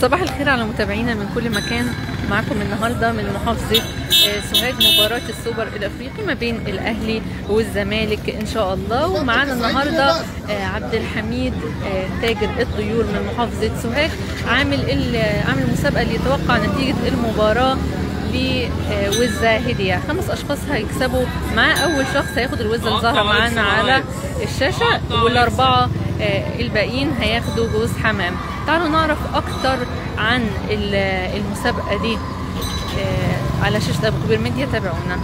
صباح الخير على متابعينا من كل مكان معكم النهارده من محافظه آه، سوهاج مباراه السوبر الافريقي ما بين الاهلي والزمالك ان شاء الله ومعانا النهارده آه، عبد الحميد آه، تاجر الطيور من محافظه سوهاج عامل ال- عامل مسابقه ليتوقع نتيجه المباراه لوزة هدية خمس أشخاص هيكسبوا معاه أول شخص هياخد الوزة اللي ظاهرة معانا على الشاشة والأربعة آه، الباقيين هياخدوا جوز حمام تعالوا نعرف أكتر عن ال- المسابقة دي آه، على شاشة أبو كبير ميديا تابعونا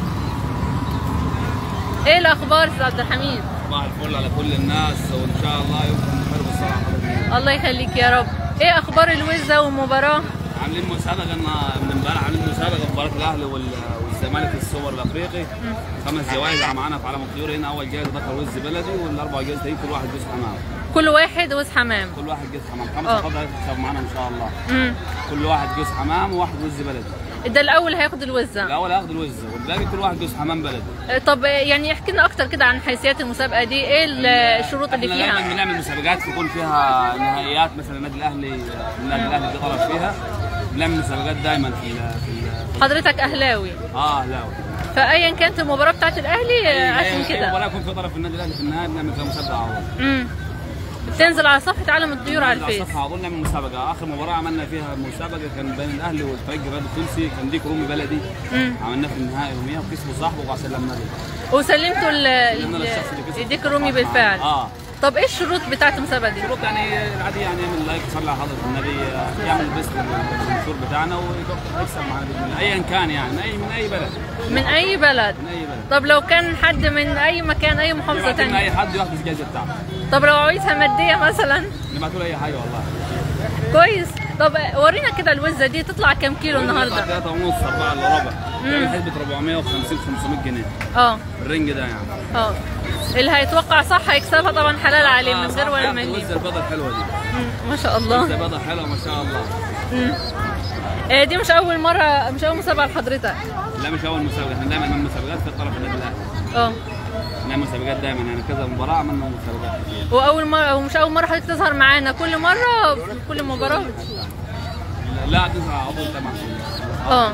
إيه الأخبار أستاذ عبد الحميد؟ صباح الفل على كل الناس وان شاء الله يومكم حلو الصراحه الله يخليك يا رب إيه أخبار الوزة والمباراة؟ عاملين مسابقه إن- من امبارح عاملين مسابقه مباراه الاهلي وال- والزمالك في السوبر الافريقي خمس جوائز معانا في علم الطيور هنا اول جائزه ذكر وز بلدي والاربع جوائز دي كل واحد جوز حمام كل واحد وز حمام كل واحد جوز حمام خمس آه. افراد هيكسب معانا ان شاء الله مم. كل واحد جوز حمام وواحد وز بلدي ده الأول هياخد الوزة الاول هياخد الوز والباقي كل واحد جوز حمام بلدي طب يعني احكي لنا اكتر كده عن حيثيات المسابقه دي ايه الشروط اللي احنا دايما فيها بنعمل مسابقات يكون فيها نهائيات مثلا النادي الاهلي النادي الاهلي بيطرف فيها بنعمل مسابقات دايما في ال في, ال حضرتك اهلاوي اه لا فايا كانت المباراه بتاعت الاهلي آه، عشان ولا كده يكون في طرف النادي الاهلي في النهايه بنعمل فيها مسابقه على طول امم بتنزل على صفحه عالم الطيور على على الفيس الصفحه على طول نعمل مسابقه اخر مباراه عملنا فيها مسابقه كان بين الاهلي والفريق الرياضي التونسي كان ديك رومي بلدي امم عملناه في النهائي يوميها وكسبوا صاحبه وسلمنا له وسلمتوا ال- سلمنا ال- للشخص اللي كسب الديك الرومي بالفعل اه طب ايه الشروط بتاعت المسابقه دي شروط يعني العادية يعني يعمل لايك يصلي على حضرة النبي آه، يعمل بيست للمنشور بتاعنا ويكسب معنا باذن الله ايا كان يعني من اي من اي بلد من اي بلد من اي بلد طب لو كان حد من اي مكان اي محافظه يبعتوا لنا تانية اي حد ياخذ الجائزه بتاعته طب لو عايزها ماديه مثلا نبعتوا له اي حاجه والله كويس طب ورينا كده الوزه دي تطلع كام كيلو النهارده 3 ونص 4 الا ربع يعني حسبة 450 500 جنيه اه الرنج ده يعني اه اللي هيتوقع صح هيكسبها طبعا حلال عليه من غير ولا مليم مليم البيضة الحلوه دي مم، ما شاء الله وزة بيضة حلوه ما شاء الله آه، دي مش اول مره مش اول مسابقه لحضرتك لا مش اول مسابقه احنا دايما نعمل مسابقات في طرف النادي الاهلي اه نعمل مسابقات دايما يعني كذا مباراه عملنا مسابقات كتير واول مره ومش اول مره حضرتك تظهر معانا كل مره في كل مباراه لا تنزل على عضو طبعا اه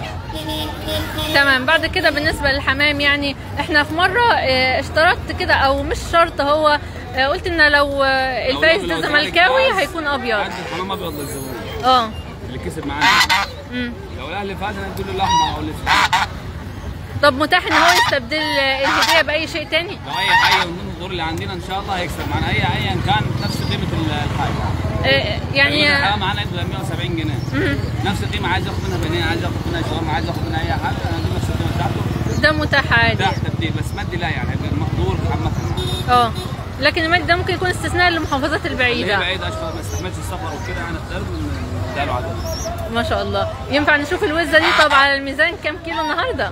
تمام بعد كده بالنسبه للحمام يعني احنا في مره آه، اشترطت كده او مش شرط هو آه، قلت ان لو آه، الفايز ده زملكاوي هيكون ابيض عندي حمام ابيض للزبون اه اللي كسب معانا مم. لو الاهلي فاز هنديله الاحمر او الاسود طب متاح ان هو يستبدل آه، الهديه باي شيء تاني لو اي حاجه من ضمن الدور اللي عندنا ان شاء الله هيكسب معانا اي ايا كان نفس قيمه الحاجه آه، يعني الحاجه معانا يبقى 170 جنيه مم. نفس القيمه عايز ياخد منها بنيه عايز ياخد منها شاورما عايز ياخد منها اي حاجه هنديله نفس القيمه بتاعته ده متاح عادي تحت تبديل بس مادي لا يعني هيبقى مقدور عامه اه لكن المادي ده ممكن يكون استثناء للمحافظات اللي هي البعيده بعيد اشهر ما يستحملش السفر وكده انا اختار نديله عدد ما شاء الله ينفع نشوف الوزه دي طب على الميزان كام كيلو النهارده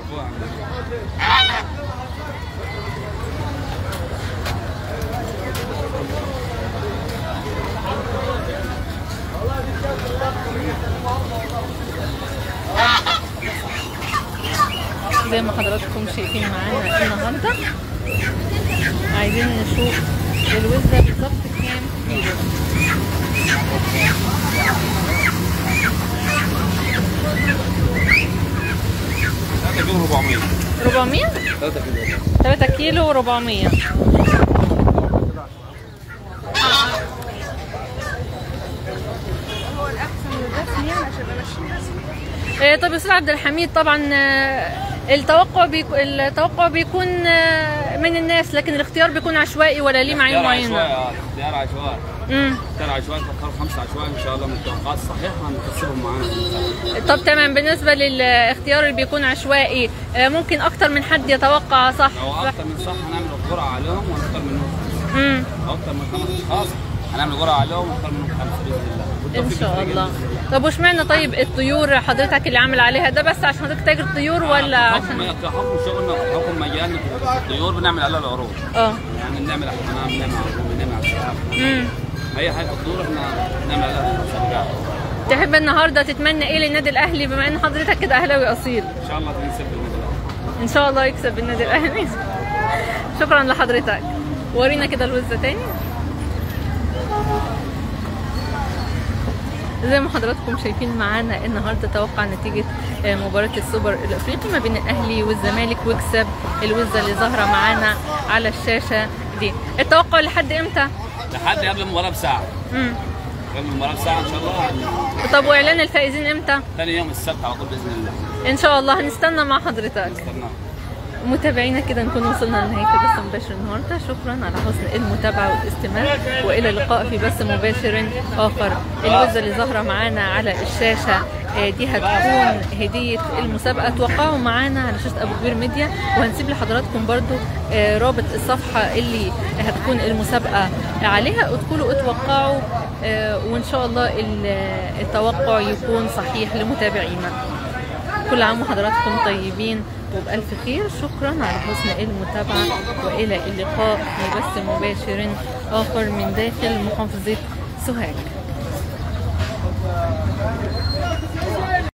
زي ما حضراتكم شايفين معانا النهارده عايزين نشوف الوزه بالظبط كام كيلو 3 كيلو 400 400 3 كيلو 3 كيلو 400 إيه، طب يا استاذ عبد الحميد طبعا آه، التوقع بيكون التوقع بيكون آه، من الناس لكن الاختيار بيكون عشوائي ولا ليه معايير اختيار عشوائي معينه اه اختيار عشوائي امم اختيار عشوائي تختار خمسه عشوائي ان شاء الله من التوقعات الصحيحه هنكسبهم معانا في المسابقة. طب تمام بالنسبه للاختيار اللي بيكون عشوائي آه، ممكن اكتر من حد يتوقع صح لو اكتر من صح هنعمل قرعه عليهم ونختار منهم خمسه امم لو اكتر من خمس اشخاص هنعمل قرعه عليهم ونختار منهم خمسه باذن الله ان والتوفيق شاء للفريق الله المصري. طب واشمعنى طيب الطيور حضرتك اللي عامل عليها ده بس عشان حضرتك تاجر طيور ولا حكم عشان حكم شغلنا حكم مجالنا في الطيور بنعمل عليها العروض اه يعني بنعمل على الحمام بنعمل على الروم بنعمل على السحاب امم اي حاجه في الطيور احنا بنعمل عليها مسابقات تحب النهارده تتمنى ايه للنادي الاهلي بما ان حضرتك كده اهلاوي اصيل ان شاء الله تنسب بالنادي الاهلي ان شاء الله يكسب النادي الاهلي شكرا لحضرتك ورينا كده الوزه تاني زي ما حضراتكم شايفين معانا النهارده توقع نتيجه آه، مباراه السوبر الافريقي ما بين الاهلي والزمالك واكسب الوزه اللي ظاهره معانا على الشاشه دي التوقع لحد امتى لحد قبل المباراه بساعه مم. قبل المباراه بساعه ان شاء الله طب واعلان الفائزين امتى ثاني يوم السبت على طول باذن الله ان شاء الله هنستنى مع حضرتك استنى متابعينا كده نكون وصلنا لنهايه البث المباشر النهارده شكرا على حسن المتابعه والاستماع والى اللقاء في بث مباشر اخر الوزه اللي ظاهره معانا على الشاشه آه، دي هتكون هديه المسابقه توقعوا معانا على شاشه ابو كبير ميديا وهنسيب لحضراتكم برضو آه، رابط الصفحه اللي هتكون المسابقه عليها ادخلوا اتوقعوا آه، وان شاء الله ال- التوقع يكون صحيح لمتابعينا كل عام وحضراتكم طيبين وبألف خير شكرا على حسن المتابعة وإلى اللقاء في بث مباشر آخر من داخل محافظة سوهاج